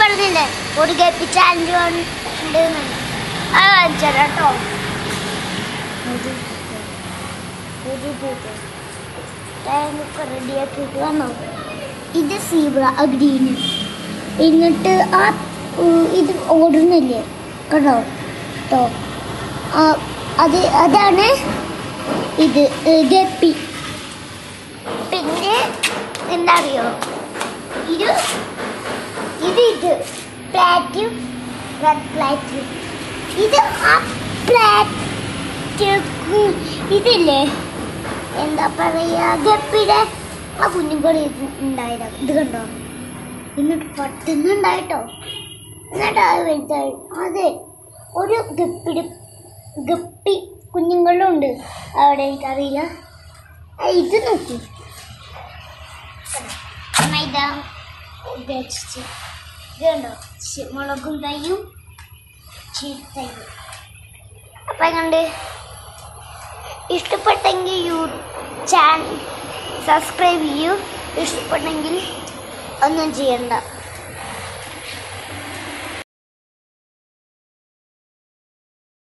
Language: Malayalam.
പറഞ്ഞില്ലേ ഒരു ഗപ്പി ചാലഞ്ച് ഉണ്ട് അത് കാണിച്ചു തരാം കേട്ടോ ടാങ്കൊക്കെ റെഡിയാക്കിയിട്ട് വന്നോ ഇത് സീബ്ര ഗ്രീന് എന്നിട്ട് ആ ഉം, ഇത് ഓടുന്നില്ലേ കേട്ടോ കേട്ടോ ആ, അത് അതാണ് ഇത് ഏ, ഗപ്പി പിന്നെ എന്താ അറിയോ ഇത് ഇത് ഇത് പ്ലാറ്റും റെഡ് പ്ലാറ്റും ഇത് ആ പ്ലാറ്റ് ഇതില്ലേ എന്താ പറയാ ഗപ്പിയുടെ ആ കുഞ്ഞുങ്ങൾ ഉണ്ടായതാ ഇത് കണ്ടോ എന്നിട്ട് പെട്ടെന്ന് ഉണ്ടായിട്ടോ എന്നിട്ട് അത് വലുതായി അതെ ഒരു ഗപ്പിയുടെ ഗപ്പി കുഞ്ഞുങ്ങളും ഉണ്ട് അവിടെ എനിക്കറിയില്ല ആ, ഇത് നോക്കി അമ്മ ഇതാ വെച്ചിട്ട് ഇത് കണ്ടോ ചി- മുളകും തൈയും ചീത്തയും അപ്പം കണ്ട് ഇഷ്ടപ്പെട്ടെങ്കിൽ യൂ ചാനൽ സബ്സ്ക്രൈബ് ചെയ്യൂ ഇഷ്ടപ്പെട്ടെങ്കിൽ ഒന്നും ചെയ്യണ്ട